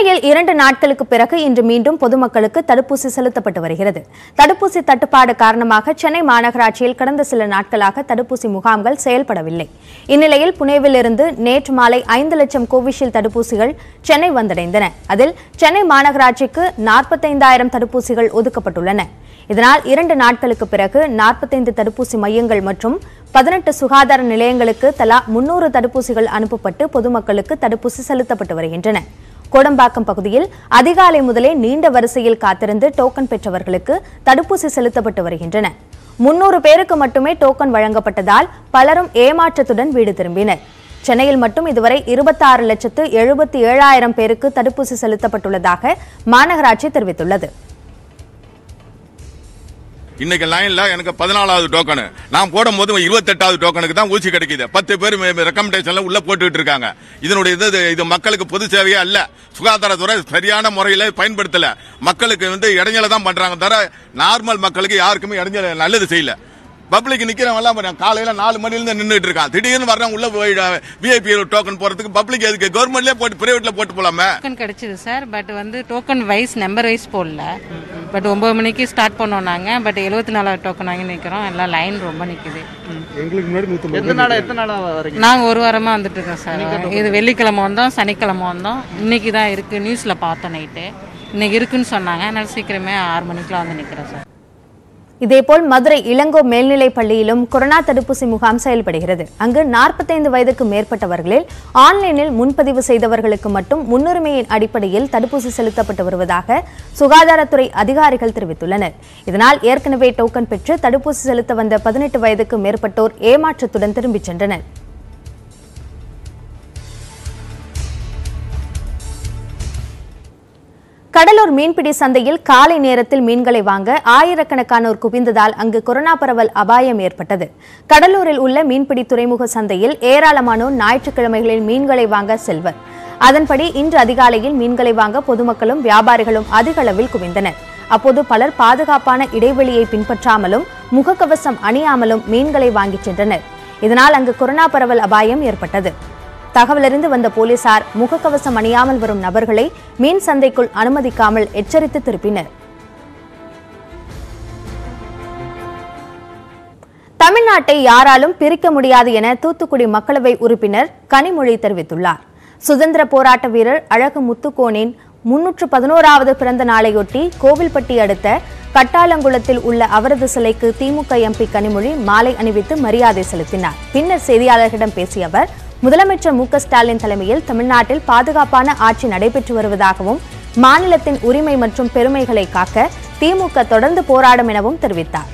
சென்னையில் இரண்டு நாட்களுக்கு பிறகு இன்று மீண்டும் பொதுமக்களுக்கு தடுப்பூசி செலுத்தப்பட்டு வருகிறது தடுப்பூசி தட்டுப்பாடு காரணமாக சென்னை மாநகராட்சியில் கடந்த சில நாட்களாக தடுப்பூசி முகாம்கள் செயல்படவில்லை இந்நிலையில் புனேவிலிருந்து நேற்று மாலை ஐந்து லட்சம் கோவிஷீல்டு தடுப்பூசிகள் சென்னை வந்தடைந்தன அதில் சென்னை மாநகராட்சிக்கு நாற்பத்தைந்தாயிரம் தடுப்பூசிகள் ஒதுக்கப்பட்டுள்ளன இதனால் இரண்டு நாட்களுக்கு பிறகு நாற்பத்தைந்து தடுப்பூசி மையங்கள் மற்றும் பதினெட்டு சுகாதார நிலையங்களுக்கு தலா முன்னூறு தடுப்பூசிகள் அனுப்பப்பட்டு பொதுமக்களுக்கு தடுப்பூசி செலுத்தப்பட்டு வருகின்றன கோடம்பாக்கம் பகுதியில் அதிகாலை முதலே நீண்ட வரிசையில் காத்திருந்து டோக்கன் பெற்றவர்களுக்கு தடுப்பூசி செலுத்தப்பட்டு வருகின்றன முன்னூறு பேருக்கு மட்டுமே டோக்கன் வழங்கப்பட்டதால் பலரும் ஏமாற்றத்துடன் வீடு திரும்பினர் சென்னையில் மட்டும் இதுவரை இருபத்தாறு லட்சத்து எழுபத்தி ஏழாயிரம் பேருக்கு தடுப்பூசி செலுத்தப்பட்டுள்ளதாக மாநகராட்சி தெரிவித்துள்ளது இன்னைக்கு லைன்ல எனக்கு பதினாலாவது டோக்கனு நான் போடும்போது இருபத்தெட்டாவது டோக்கனுக்கு தான் ஊசி கிடைக்குது பத்து பேர் ரெக்கமெண்டேஷன்ல உள்ள போட்டுட்டு இருக்காங்க இதனுடைய இது இது மக்களுக்கு பொது சேவையா அல்ல சுகாதாரத்துறை சரியான முறையில பயன்படுத்தல மக்களுக்கு வந்து இடைஞ்சல தான் பண்றாங்க தவிர நார்மல் மக்களுக்கு யாருக்குமே இடைஞ்சல நல்லது செய்யல பப்ளிக் நிக்கிறவங்க எல்லாம் பாருங்க, காலையில நாலு மணில இருந்து நின்றுட்டு இருக்கான் திடீர்னு வர்றவங்க உள்ள போய் விஐபி டோக்கன் போறதுக்கு பப்ளிக் எதுக்கு கவர்மெண்ட்லயே போட்டு பிரைவேட்ல போட்டு போலாமே டோக்கன் கிடைச்சிது சார் பட் வந்து டோக்கன் வைஸ் நம்பர் வைஸ் போடல பட் ஒம்பது மணிக்கு ஸ்டார்ட் பண்ணோம் நாங்கள் பட் எழுபத்தி நாலாவது டோக்கன் வாங்கி நிற்கிறோம் எல்லாம் லைன் ரொம்ப நிற்குது எங்களுக்கு முன்னாடி நூற்றம்பது எத்தனை நாளா எத்தனை நாளா வரீங்க நாங்கள் ஒரு வாரமாக வந்துட்டு இருக்கோம் சார் இது வெள்ளிக்கிழமை வந்தோம் சனிக்கிழமை வந்தோம் இன்னைக்கு தான் இருக்குது நியூஸில் பார்த்தோம் நைட்டு இன்னைக்கு இருக்குன்னு சொன்னாங்க அதனால சீக்கிரமே ஆறு மணிக்கெலாம் வந்து நிற்கிறேன் சார் இதேபோல் மதுரை இளங்கோ மேல்நிலைப் பள்ளியிலும் கொரோனா தடுப்பூசி முகாம் செயல்படுகிறது அங்கு நாற்பத்தைந்து வயதுக்கு மேற்பட்டவர்களில் ஆன்லைனில் முன்பதிவு செய்தவர்களுக்கு மட்டும் முன்னுரிமையின் அடிப்படையில் தடுப்பூசி செலுத்தப்பட்டு வருவதாக சுகாதாரத்துறை அதிகாரிகள் தெரிவித்துள்ளனர் இதனால் ஏற்கனவே டோக்கன் பெற்று தடுப்பூசி செலுத்த வந்த பதினெட்டு வயதுக்கு மேற்பட்டோர் ஏமாற்றத்துடன் திரும்பிச் சென்றனர் கடலூர் மீன்பிடி சந்தையில் காலை நேரத்தில் மீன்களை வாங்க ஆயிரக்கணக்கானோர் குவிந்ததால் அங்கு கொரோனா பரவல் அபாயம் ஏற்பட்டது கடலூரில் உள்ள மீன்பிடி துறைமுக சந்தையில் ஏராளமானோர் ஞாயிற்றுக்கிழமைகளில் மீன்களை வாங்க செல்வர் அதன்படி இன்று அதிகாலையில் மீன்களை வாங்க பொதுமக்களும் வியாபாரிகளும் அதிக அளவில் குவிந்தனர் அப்போது பலர் பாதுகாப்பான இடைவெளியை பின்பற்றாமலும் முகக்கவசம் அணியாமலும் மீன்களை வாங்கிச் சென்றனர் இதனால் அங்கு கொரோனா பரவல் அபாயம் ஏற்பட்டது தகவலறிந்து வந்த போலீசார் முகக்கவசம் அணியாமல் வரும் நபர்களை மீன் சந்தைக்குள் அனுமதிக்காமல் எச்சரித்து திருப்பினர் தமிழ்நாட்டை யாராலும் பிரிக்க முடியாது என தூத்துக்குடி மக்களவை உறுப்பினர் கனிமொழி தெரிவித்துள்ளார் சுதந்திர போராட்ட வீரர் அழகு முத்துக்கோனின் முன்னூற்று பதினோராவது பிறந்த நாளையொட்டி கோவில்பட்டி அடுத்த கட்டாலங்குளத்தில் உள்ள அவரது சிலைக்கு திமுக எம்பி கனிமொழி மாலை அணிவித்து மரியாதை செலுத்தினார் பின்னர் செய்தியாளர்களிடம் பேசிய அவர் முதலமைச்சர் மு க ஸ்டாலின் தலைமையில் தமிழ்நாட்டில் பாதுகாப்பான ஆட்சி நடைபெற்று வருவதாகவும் மாநிலத்தின் உரிமை மற்றும் பெருமைகளை காக்க திமுக தொடர்ந்து போராடும் எனவும் தெரிவித்தார்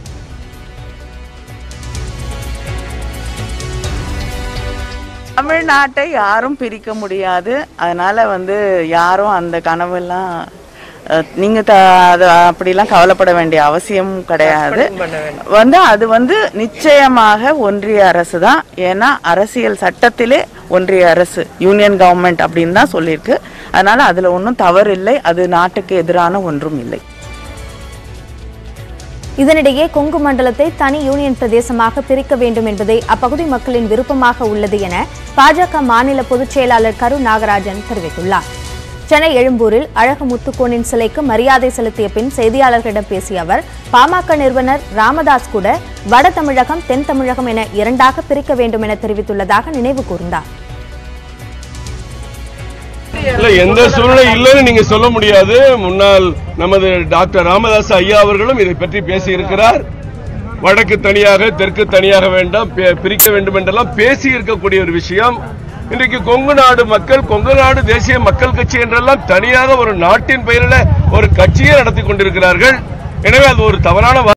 தமிழ்நாட்டை யாரும் பிரிக்க முடியாது அதனால வந்து யாரும் அந்த கனவெல்லாம் அஹ், நீங்க த- அது அப்படிலாம் கவலைப்பட வேண்டிய அவசியம் கிடையாது வந்து அது வந்து நிச்சயமாக ஒன்றிய அரசு தான் ஏன்னா அரசியல் சட்டத்திலே ஒன்றிய அரசு யூனியன் கவர்மெண்ட் அப்படின்னு தான் சொல்லியிருக்கு அதனால அதுல ஒன்றும் தவறு இல்லை அது நாட்டுக்கு எதிரான ஒன்றும் இல்லை இதனிடையே கொங்கு மண்டலத்தை தனி யூனியன் பிரதேசமாக பிரிக்க வேண்டும் என்பதே அப்பகுதி மக்களின் விருப்பமாக உள்ளது என பாஜக மாநில பொதுச் செயலாளர் கரு நாகராஜன் தெரிவித்துள்ளார் சென்னை எழும்பூரில் அழகு முத்துக்கோனின் சிலைக்கு மரியாதை செலுத்திய பின் செய்தியாளர்களிடம் பேசிய அவர் பாமக நிறுவனர் ராமதாஸ் கூட வட தமிழகம் தென் தமிழகம் என இரண்டாக பிரிக்க வேண்டும் என தெரிவித்துள்ளதாக நினைவு கூர்ந்தார் இல்ல எந்த சூழ்நிலை இல்லைன்னு நீங்க சொல்ல முடியாது முன்னாள் நமது டாக்டர் ராமதாஸ் ஐயா அவர்களும் இதை பற்றி பேசி இருக்கிறார் வடக்கு தனியாக தெற்கு தனியாக வேண்டாம் பி- பிரிக்க வேண்டும் என்றெல்லாம் பேசி இருக்கக்கூடிய ஒரு விஷயம் இன்றைக்கு கொங்கு நாடு மக்கள் கொங்கு நாடு தேசிய மக்கள் கட்சி என்றெல்லாம் தனியாக ஒரு நாட்டின் பெயரில் ஒரு கட்சியை நடத்தி கொண்டிருக்கிறார்கள் எனவே அது ஒரு தவறான